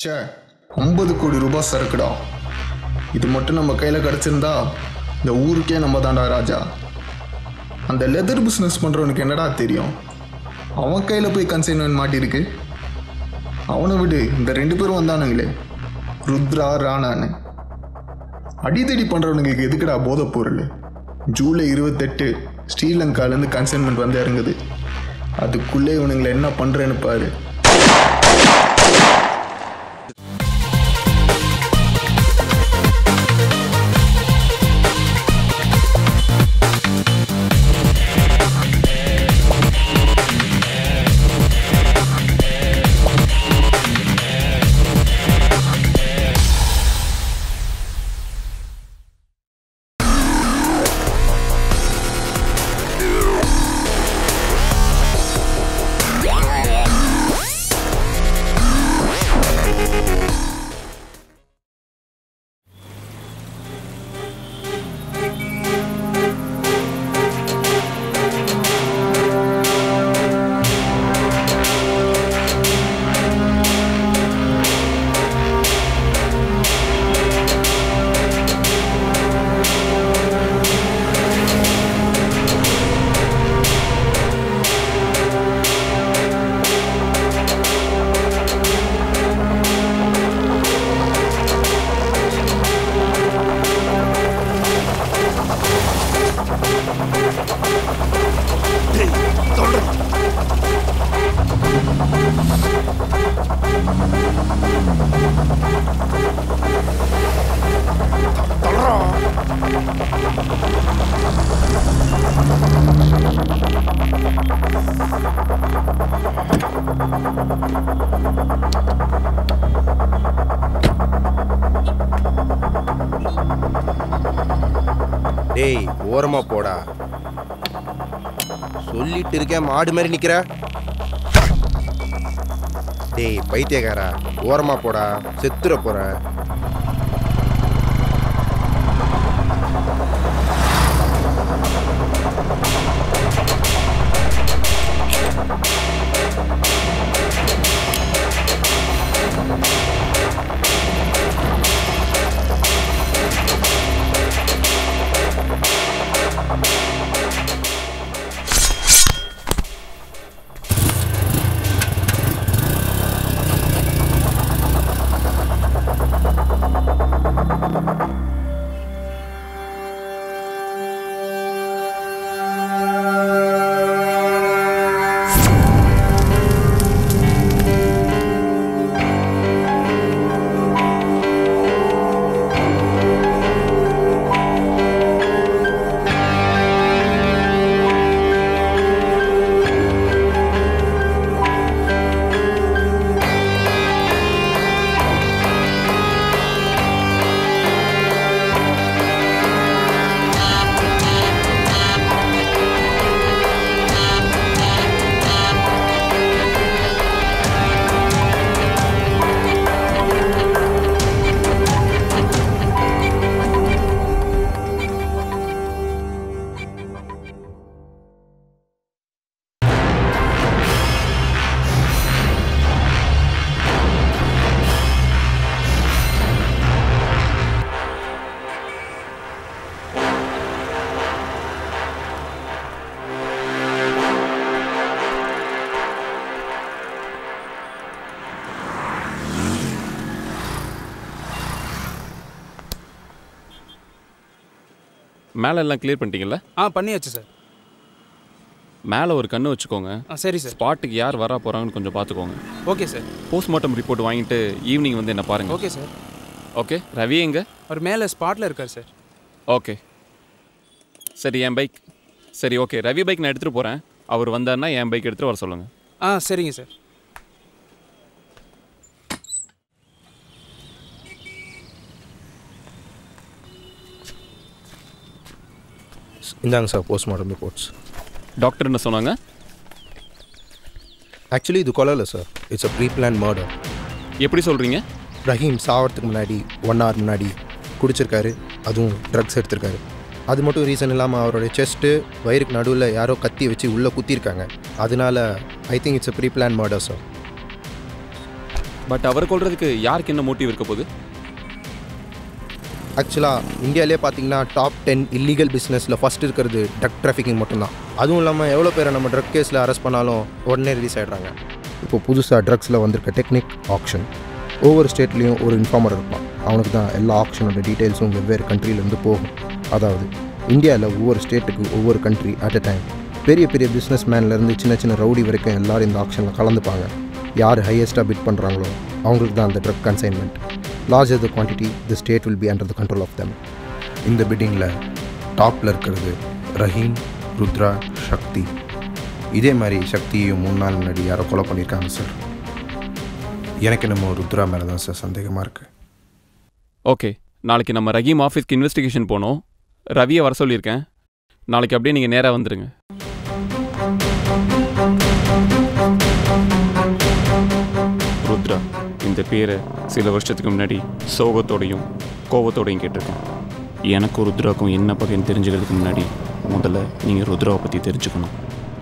ச்சே ஐம்பது கோடி ரூபாய் சரக்குடா இது மட்டும் நம்ம கையில் கிடச்சிருந்தா இந்த ஊருக்கே நம்ம தாண்டா ராஜா அந்த லெதர் பிஸ்னஸ் பண்ணுறவனுக்கு என்னடா தெரியும் அவன் கையில் போய் கன்சைன்மெண்ட் மாட்டிருக்கு அவனை விடு இந்த ரெண்டு பேரும் வந்தானுங்களே ருத்ரா ராணான்னு அடிதடி பண்ணுறவனுங்களுக்கு எதுக்குடா போதைப் பொருள் ஜூலை இருபத்தெட்டு ஸ்ரீலங்காலேருந்து கன்சைன்மெண்ட் வந்து இறங்குது அதுக்குள்ளே இவனுங்களை என்ன பண்ணுறேன்னு பாரு டேய் ஓரமா போடா சொல்லிட்டு இருக்கேன் மாடு மாதிரி நிக்கிற டேய் பைத்தியக்காரா ஓரமா போடா செத்துற போற மேலே எல்லாம் கிளியர் பண்ணிட்டீங்கல்ல ஆ பண்ணியாச்சு சார் மேலே ஒரு கண்ணு வச்சுக்கோங்க ஆ சரி சார் ஸ்பாட்டுக்கு யார் வரா போகிறாங்கன்னு கொஞ்சம் பார்த்துக்கோங்க ஓகே சார் போஸ்ட்மார்ட்டம் ரிப்போர்ட் வாங்கிட்டு ஈவினிங் வந்து என்ன பாருங்க ஓகே சார் ஓகே ரவி எங்க அவர் மேலே ஸ்பாட்டில் இருக்கார் சார் ஓகே சரி என் பைக் சரி ஓகே ரவி பைக் நான் எடுத்துகிட்டு போகிறேன் அவர் வந்தாருன்னா என் பைக் எடுத்துகிட்டு வர சொல்லுங்கள் ஆ சரிங்க சார் இந்தாங்க சார் போஸ்ட்மார்ட்டம் ரிப்போர்ட்ஸ் டாக்டர் என்ன சொன்னாங்க ஆக்சுவலி இது கொலை இல்லை sir it's a pre plan murder எப்படி சொல்கிறீங்க ரஹீம் சாவறதுக்கு முன்னாடி ஒன் ஹவர் முன்னாடி குடிச்சிருக்காரு அதுவும் ட்ரக்ஸ் எடுத்திருக்காரு அது மட்டும் ரீசன் இல்லாமல் அவரோட செஸ்ட்டு வயிறுக்கு நடுவில் யாரோ கத்தி வச்சு உள்ளே குத்திருக்காங்க அதனால I think it's a pre plan murder sir but அவர் கொள்றதுக்கு யாருக்கு என்ன மோட்டிவ் இருக்க போகுது ஆக்சுவலாக இந்தியாவிலே பார்த்தீங்கன்னா டாப் டென் இல்லீகல் பிஸ்னஸில் ஃபஸ்ட் இருக்கிறது ட்ரக் டிராஃபிக்கிங் மட்டும்தான் அதுவும் இல்லாமல் எவ்வளோ பேரை நம்ம ட்ரக் கேஸில் அரெஸ்ட் பண்ணாலும் உடனே ரிலீஸ் ஆகிடுறாங்க இப்போ புதுசாக ட்ரக்ஸில் வந்திருக்க டெக்னிக் ஆக்ஷன் ஒவ்வொரு ஸ்டேட்லேயும் ஒரு இன்ஃபார்மர் இருப்பான் அவனுக்கு தான் எல்லா ஆக்ஷனோட டீட்டெயில்ஸும் வெவ்வேறு கண்ட்ரிலேருந்து போகும் அதாவது இந்தியாவில் ஒவ்வொரு ஸ்டேட்டுக்கு ஒவ்வொரு கண்ட்ரி அட் அ டைம் பெரிய பெரிய பிஸ்னஸ் மேன்லேருந்து சின்ன சின்ன ரவுடி வரைக்கும் எல்லாரும் இந்த ஆக்ஷனில் கலந்துப்பாங்க யார் ஹையஸ்ட்டாக பிட் பண்ணுறாங்களோ அவங்களுக்கு தான் அந்த drug consignment larger the quantity the state will be under the control of them இந்த பிட்டிங்கில் டாப்பில் இருக்கிறது ரஹீம் ருத்ரா சக்தி இதே மாதிரி சக்தியையும் மூணு நாள் முன்னாடி யாரோ கொலை பண்ணியிருக்காங்க சார் எனக்கு நம்ம ருத்ரா மேலே தான் சார் சந்தேகமாக இருக்குது ஓகே நாளைக்கு நம்ம ரஹீம் ஆஃபீஸ்க்கு இன்வெஸ்டிகேஷன் போனோம் ரவியை வர சொல்லியிருக்கேன் நாளைக்கு அப்படியே நீங்கள் நேராக வந்துடுங்க ருத்ரா இந்த பேரை சில வருஷத்துக்கு முன்னாடி சோகத்தோடையும் கோபத்தோடையும் கேட்டிருக்கேன் எனக்கும் ருத்ராக்கும் என்ன பகைன்னு தெரிஞ்சுக்கிறதுக்கு முன்னாடி முதல்ல நீங்கள் ருத்ராவை பற்றி தெரிஞ்சுக்கணும்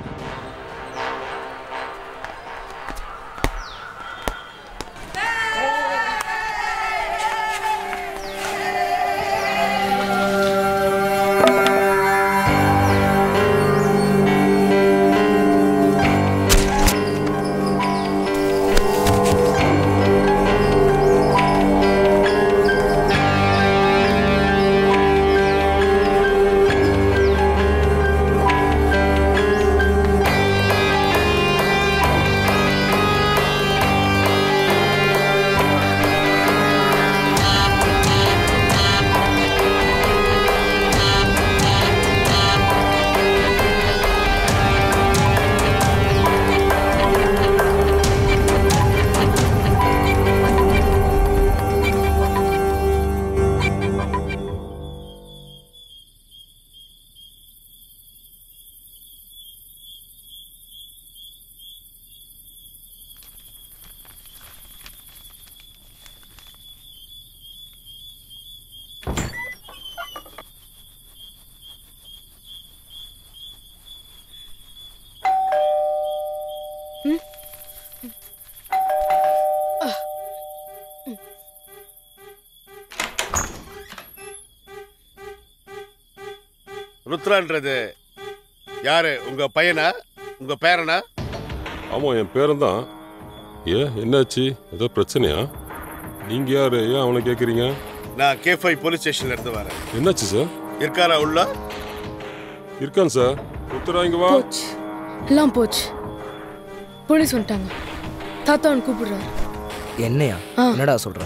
ருத்ரான்றது யாரு உங்க பையனா உங்க பேரனா ஆமாம் என் பேரன் தான் ஏன் என்னாச்சு ஏதோ பிரச்சனையா நீங்கள் யார் ஏன் அவனை கேட்குறீங்க நான் கே ஃபைவ் போலீஸ் ஸ்டேஷன்ல இருந்து வரேன் என்னாச்சு சார் இருக்காரா உள்ள இருக்கான் சார் உத்தரா இங்க வா போச்சு எல்லாம் போச்சு போலீஸ் வந்துட்டாங்க தாத்தா அவன் கூப்பிடுறாரு என்னையா ஆ. என்னடா சொல்ற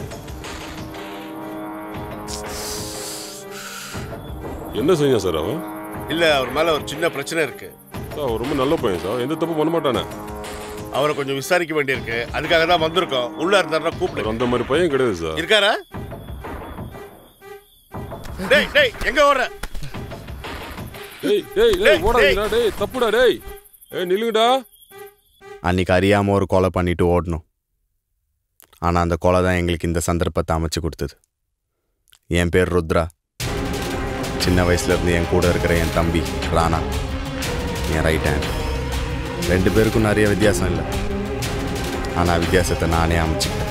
என்ன செஞ்சான் சார் அவன் இல்ல அவர் மேல ஒரு சின்ன பிரச்சனை இருக்கு சார் அவன் ரொம்ப நல்ல பையன் சார் எந்த தப்பு பண்ண மாட்டானே அவரை கொஞ்சம் விசாரிக்க வேண்டியிருக்கு அதுக்காக தான் வந்திருக்கோம் உள்ள இருந்தாருன்னா அவர் கூப்பிடுங்க அந்த மாதிரி பையன் கிடையாது சார் இருக்காரா டேய் டேய் எங்க ஓடுற டேய் டேய் டேய் ஓடாதீங்கடா டேய் தப்புடா டேய் ஏய் நில்லுங்கடா அன்னைக்கு அறியாமல் ஒரு கொலை பண்ணிட்டு ஓடணும் ஆனால் அந்த கொலை தான் எங்களுக்கு இந்த சந்தர்ப்பத்தை அமைச்சு கொடுத்தது என் பேர் ருத்ரா சின்ன வயசுலேருந்து என் கூட இருக்கிற என் தம்பி ராணா என் ரைட் ஹேண்ட் ரெண்டு பேருக்கும் நிறைய வித்தியாசம் இல்லை ஆனால் வித்தியாசத்தை நானே அமைச்சுக்கிட்டேன்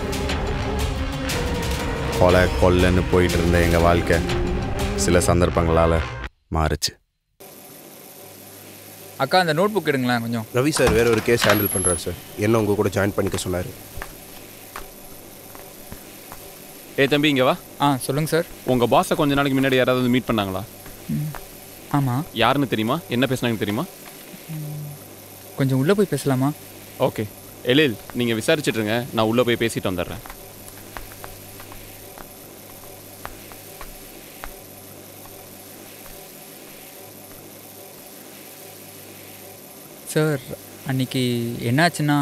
கொலை கொல்லைன்னு போயிட்டு இருந்த எங்கள் வாழ்க்கை சில சந்தர்ப்பங்களால் மாறுச்சு அக்கா அந்த நோட் புக் எடுங்களேன் கொஞ்சம் ரவி சார் வேற ஒரு கேஸ் ஹேண்டில் பண்ணுறாரு சார் என்ன உங்கள் கூட ஜாயின் பண்ணிக்க சொன்னார் ஏ தம்பி இங்கே வா ஆ சொல்லுங்க சார் உங்கள் பாஸை கொஞ்ச நாளைக்கு முன்னாடி யாராவது மீட் பண்ணாங்களா ஆமாம் யாருன்னு தெரியுமா என்ன பேசுனாங்கன்னு தெரியுமா கொஞ்சம் உள்ளே போய் பேசலாமா ஓகே எழில் நீங்கள் விசாரிச்சிட்ருங்க நான் உள்ளே போய் பேசிட்டு வந்துடுறேன் சார் அன்னைக்கு என்னாச்சுன்னா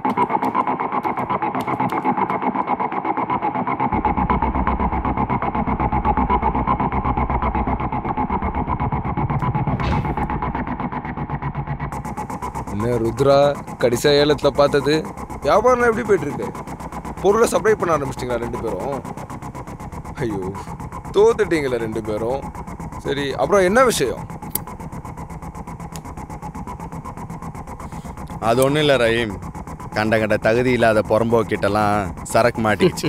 என்ன ருத்ரா கடைசியா ஏலத்தில் பார்த்தது வியாபாரம் எப்படி போயிட்டு இருக்கு பொருளை சப்ளை பண்ண ஆரம்பிச்சிட்டிங்களா ரெண்டு பேரும் ஐயோ தோத்துட்டீங்களா ரெண்டு பேரும் சரி அப்புறம் என்ன விஷயம் அது ஒன்றும் இல்லை ரஹீம் கண்ட கண்ட தகுதி இல்லாத புறம்போக்கிட்டலாம் சரக்கு மாட்டிக்கிச்சு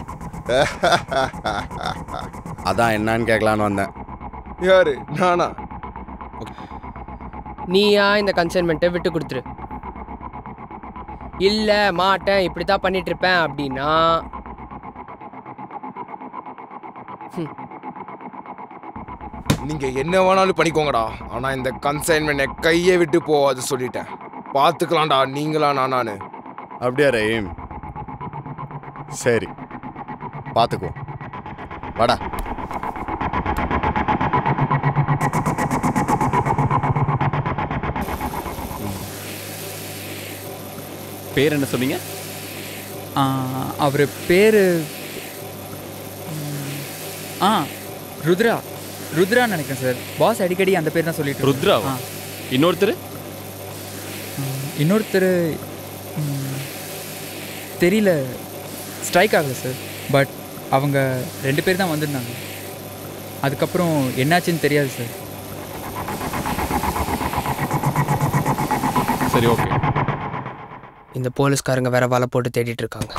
அதான் என்னன்னு கேட்கலான்னு வந்தேன் யாரு நானா நீயா இந்த கன்சைன்மெண்ட்டை விட்டு கொடுத்துரு இல்லை மாட்டேன் இப்படி தான் பண்ணிட்டு இருப்பேன் அப்படின்னா நீங்க என்ன வேணாலும் பண்ணிக்கோங்கடா ஆனா இந்த கன்சைன்மெண்ட் கையை விட்டு போகாது சொல்லிட்டேன் பார்த்துக்கலாம்டா நீங்களா நானானு அப்படியா ரஹீம் சரி பார்த்துக்குவோம் வாடா பேர் என்ன சொன்னீங்க அவர் பேர் ஆ ருத்ரா ருத்ரான்னு நினைக்கிறேன் சார் பாஸ் அடிக்கடி அந்த பேர் தான் சொல்லிட்டு ருத்ராவா? இன்னொருத்தர் இன்னொருத்தர் ம், தெரியல ஸ்ட்ரைக் ஆகல சார் பட் அவங்க ரெண்டு பேர் தான் வந்திருந்தாங்க அதுக்கப்புறம் என்னாச்சுன்னு தெரியாது சார் சரி ஓகே இந்த போலீஸ்காரங்க வேற வலை போட்டு தேடிட்டு இருக்காங்க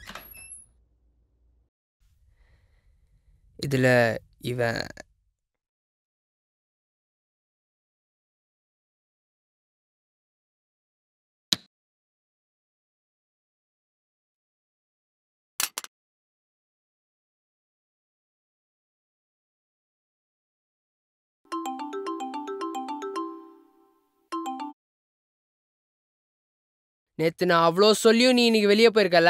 இதில் இவன் நேத்து நான் அவ்வளோ சொல்லியும் நீ இன்னைக்கு வெளியே போயிருக்கல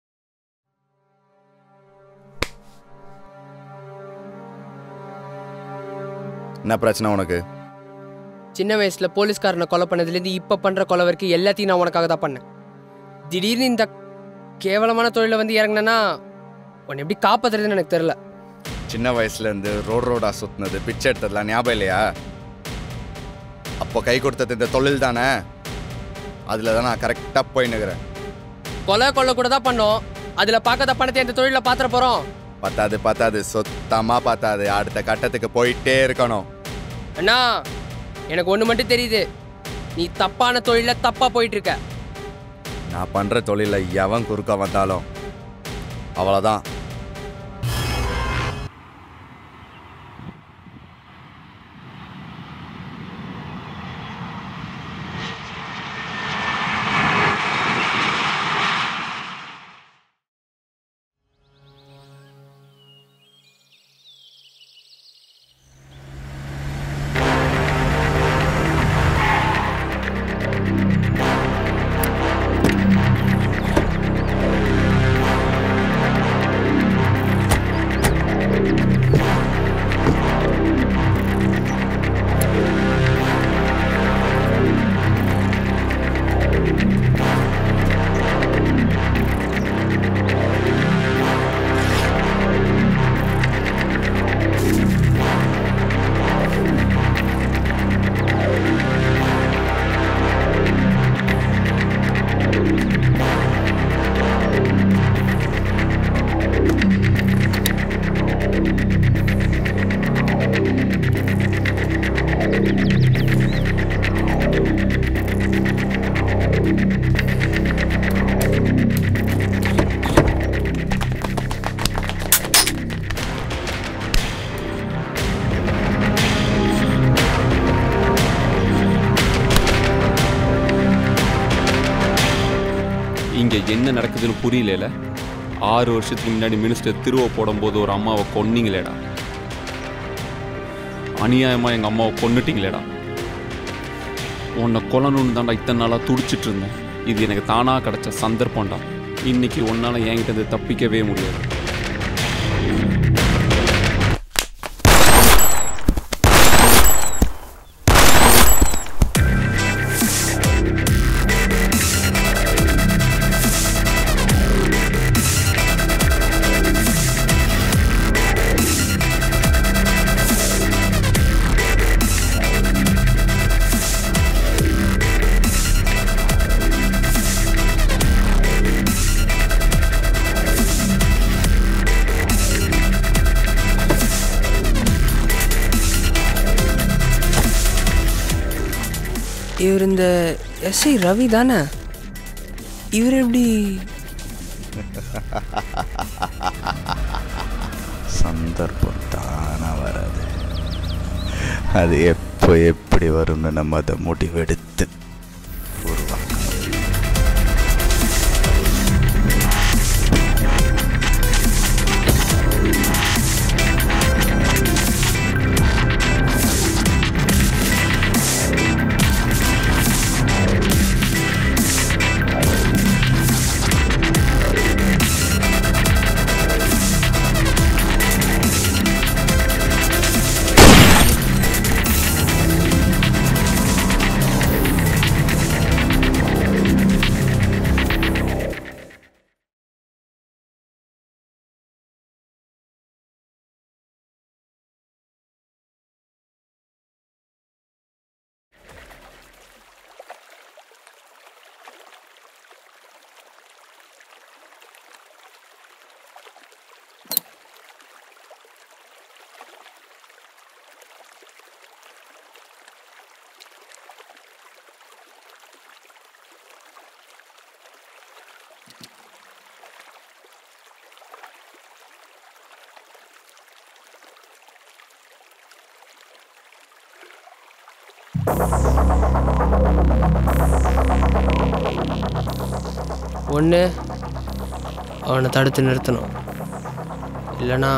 என்ன பிரச்சனை உனக்கு சின்ன வயசுல போலீஸ்காரனை கொலை பண்ணதுலேருந்து இப்போ பண்ற கொலை வரைக்கும் எல்லாத்தையும் நான் உனக்காக தான் பண்ணேன் திடீர்னு இந்த கேவலமான தொழில வந்து இறங்கினேன்னா உன்னை எப்படி காப்பாத்துறதுன்னு எனக்கு தெரில சின்ன வயசுலேருந்து ரோட் ரோடா சுற்றினது பிச்சை எடுத்ததுலாம் ஞாபகம் இல்லையா அப்போ கை கொடுத்தது இந்த தொழில் தானே அதில் தான் நான் கரெக்டாக போயின்னுக்கிறேன் கொலை கொள்ள கூட தான் பண்ணோம் அதில் பார்க்காத பணத்தை இந்த தொழிலில் பாத்திர போகிறோம் பத்தாது பத்தாது சுத்தமாக பத்தாது அடுத்த கட்டத்துக்கு போயிட்டே இருக்கணும் அண்ணா எனக்கு ஒன்று மட்டும் தெரியுது நீ தப்பான தொழிலில் தப்பாக போயிட்டு இருக்க நான் பண்ணுற தொழிலில் எவன் குறுக்க வந்தாலும் அவ்வளோதான் இங்கே என்ன நடக்குதுன்னு புரியல ஆறு வருஷத்துக்கு முன்னாடி மினிஸ்டர் திருவை போடும்போது ஒரு அம்மாவை கொன்னீங்களேடா அநியாயமாக எங்கள் அம்மாவை கொன்னுட்டீங்களேடா உன்னை கொல்லணும்னு தான்டா இத்தனை நாளாக துடிச்சிட்டு இருந்தேன் இது எனக்கு தானாக கிடைச்ச சந்தர்ப்பம்டா இன்னைக்கு உன்னால் என்கிட்ட இருந்து தப்பிக்கவே முடியாது இவர் இந்த எஸ்ஐ ரவி தானே இவர் எப்படி சந்தர்ப்பம் தானா வராது அது எப்போ எப்படி வரும்னு நம்ம அதை முடிவெடுத்து உருவாக்கணும் ஒன்று அவனை தடுத்து நிறுத்தணும் இல்லைனா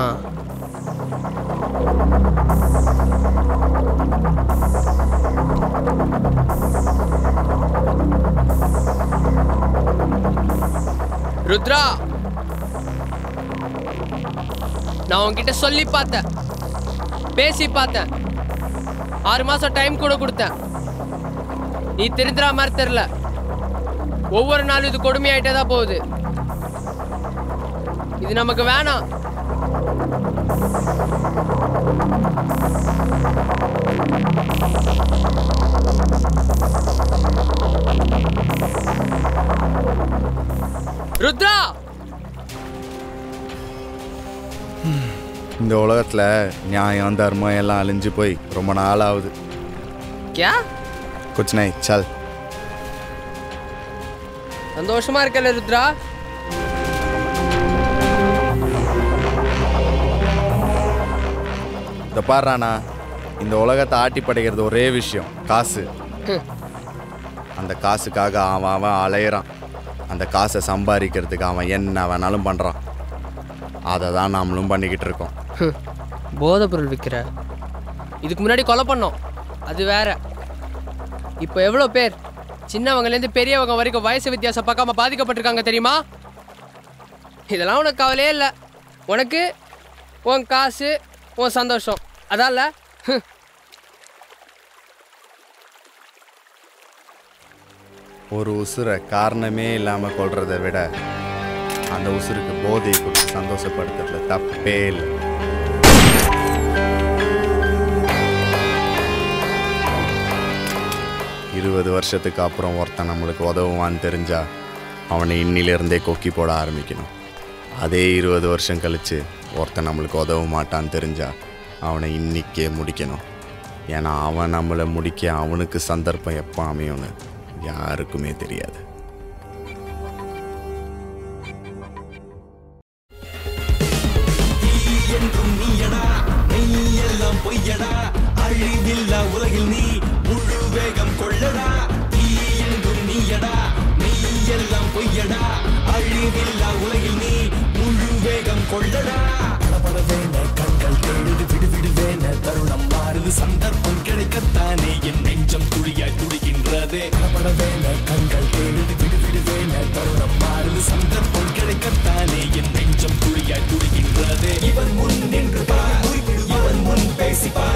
ருத்ரா நான் உன்கிட்ட சொல்லி பார்த்தேன் பேசி பார்த்தேன் ஆறு மாசம் டைம் கூட கொடுத்தேன் நீ திருந்துற மாதிரி தெரியல ஒவ்வொரு நாளும் இது கொடுமையாயிட்டே தான் போகுது இது நமக்கு வேணாம் ருத்ரா இந்த உலகத்தில் நியாயம் தர்மம் எல்லாம் அழிஞ்சு போய் ரொம்ப நாள் ஆகுது கியா குச் நை சல் சந்தோஷமா இருக்கல ருத்ரா இந்த பாடுறானா இந்த உலகத்தை ஆட்டி படைக்கிறது ஒரே விஷயம் காசு ஹம். அந்த காசுக்காக அவன் அவன் அலையிறான் அந்த காசை சம்பாதிக்கிறதுக்கு அவன் என்ன வேணாலும் பண்ணுறான் அதை தான் நாமளும் பண்ணிக்கிட்டு இருக்கோம் போதை பொருள் விற்கிற இதுக்கு முன்னாடி கொலை பண்ணோம் அது வேற இப்போ எவ்வளோ பேர் சின்னவங்கலேருந்து பெரியவங்க வரைக்கும் வயசு வித்தியாசம் பார்க்காம பாதிக்கப்பட்டிருக்காங்க தெரியுமா இதெல்லாம் உனக்கு கவலையே இல்லை உனக்கு உன் காசு உன் சந்தோஷம் அதான்ல ஹம். ஒரு உசுரை காரணமே இல்லாமல் கொள்றதை விட அந்த உசுருக்கு போதையை கொடுத்து சந்தோஷப்படுத்துறதுல தப்பே இல்லை இருபது வருஷத்துக்கு அப்புறம் ஒருத்தன் நம்மளுக்கு உதவுவான்னு தெரிஞ்சா அவனை இன்னிலிருந்தே கொக்கி போட ஆரம்பிக்கணும் அதே இருபது வருஷம் கழிச்சு ஒருத்தன் நம்மளுக்கு உதவ மாட்டான்னு தெரிஞ்சா அவனை இன்னிக்கே முடிக்கணும் ஏன்னா அவன் நம்மளை முடிக்க அவனுக்கு சந்தர்ப்பம் எப்போ அமையும்னு யாருக்குமே தெரியாது என்றும் நீயடா மெய்யெல்லாம் பொய்யடா அழிவில்லா உலகில் நீ முழு வேகம் கொள்ளடா தீ என்றும் நீயடா மெய்யெல்லாம் பொய்யடா அழிவில்லா உலகில் நீ முழு வேகம் கொள்ளடா படபடவேன கண்கள் தேடுது விடுவிடுவேன தருணம் மாறுது சந்தர்ப்பம் கிடைக்கத்தானே என் நெஞ்சம் துளியாய் துடிக்கின்றதே படபடவேன கண்கள் தேடுது விடுவிடுவேன தருணம் மாறுது சந்தர்ப்பம் கிடைக்கத்தானே என் நெஞ்சம் துளியாய் துடிக்கின்றதே இவன் முன் நின்று பார் இவன் முன் பேசி பார்